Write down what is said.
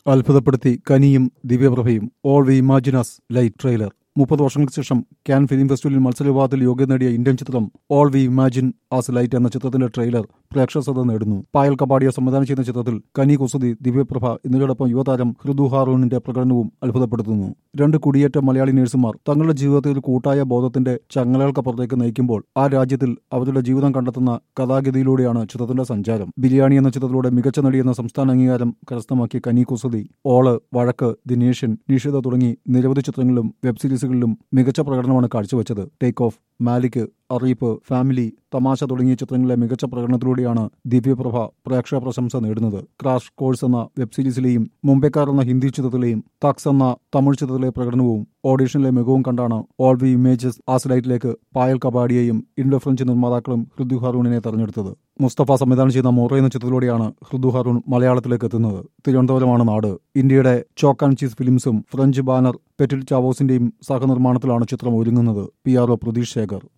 അത്ഭുതപ്പെടുത്തി കനിയും ദിവ്യപ്രഭയും all we imagine as light trailer മുപ്പത് വർഷങ്ങൾക്ക് ശേഷം ക്യാൻ ഫിലിം ഫെസ്റ്റിവലിൽ മത്സരവിഭാഗത്തിൽ യോഗ്യത നേടിയ ഇന്ത്യൻ ചിത്രം all we imagine as light എന്ന ചിത്രത്തിന്റെ ട്രെയിലർ പ്രേക്ഷക ശ്രദ്ധ നേടുന്നു പായൽ കപാടിയ സംവിധാനം ചെയ്യുന്ന ചിത്രത്തിൽ കനി കുസതി ദിവ്യപ്രഭ എന്നിവരോടൊപ്പം യുവതാരം ഹൃദു ഹാറൂണിന്റെ പ്രകടനവും അത്ഭുതപ്പെടുത്തുന്നു രണ്ട് കുടിയേറ്റ മലയാളി നഴ്സുമാർ തങ്ങളുടെ ജീവിതത്തിൽ ഒരു കൂട്ടായ ബോധത്തിന്റെ ചങ്ങലകൾക്കപ്പുറത്തേക്ക് നയിക്കുമ്പോൾ ആ രാജ്യത്തിൽ അവരുടെ ജീവിതം കണ്ടെത്തുന്ന കഥാഗതിയിലൂടെയാണ് ചിത്രത്തിന്റെ സഞ്ചാരം ബിരിയാണി എന്ന ചിത്രത്തിലൂടെ മികച്ച നടി എന്ന സംസ്ഥാന അംഗീകാരം കരസ്ഥമാക്കിയ കനി കുസതി ഓള് വഴക്ക് ദി നേഷൻ നിഷിത തുടങ്ങി നിരവധി ചിത്രങ്ങളിലും വെബ് സീരീസുകളിലും മികച്ച പ്രകടനമാണ് കാഴ്ചവെച്ചത് ടേക്ക് ഓഫ് മാലിക് അറിയിപ്പ് ഫാമിലി തമാശ തുടങ്ങിയ ചിത്രങ്ങളിലെ മികച്ച പ്രകടനത്തിലൂടെയാണ് ദിവ്യപ്രഭ പ്രേക്ഷക പ്രശംസ നേടുന്നത് ക്രാഷ് കോഴ്സ് എന്ന വെബ് സീരീസിലെയും മുംബൈക്കാർ എന്ന ഹിന്ദി ചിത്രത്തിലെയും തക്സ് എന്ന തമിഴ് ചിത്രത്തിലെ പ്രകടനവും ഓഡീഷനിലെ മികവും കണ്ടാണ് ഓൾ വി ഇമേജസ് ആസ്ലൈറ്റിലേക്ക് പായൽ കപാടിയെയും ഇൻഡോ ഫ്രഞ്ച് നിർമ്മാതാക്കളും ഹൃദു ഹാറൂണിനെ തെരഞ്ഞെടുത്തത് മുസ്തഫ സംവിധാനം ചെയ്യുന്ന മോറ എന്ന ചിത്രത്തിലൂടെയാണ് ഹൃദു ഹാറൂൺ മലയാളത്തിലേക്ക് എത്തുന്നത് തിരുവനന്തപുരമാണ് നാട് ഇന്ത്യയുടെ ചോക്ക് ആൻഡ് ചീസ് ഫിലിംസും ഫ്രഞ്ച് ബാനർ പെറ്റിൽ ചാവോസിന്റെയും സഹനിർമ്മാണത്തിലാണ് ചിത്രം ഒരുങ്ങുന്നത് P R O Prateesh Shekhar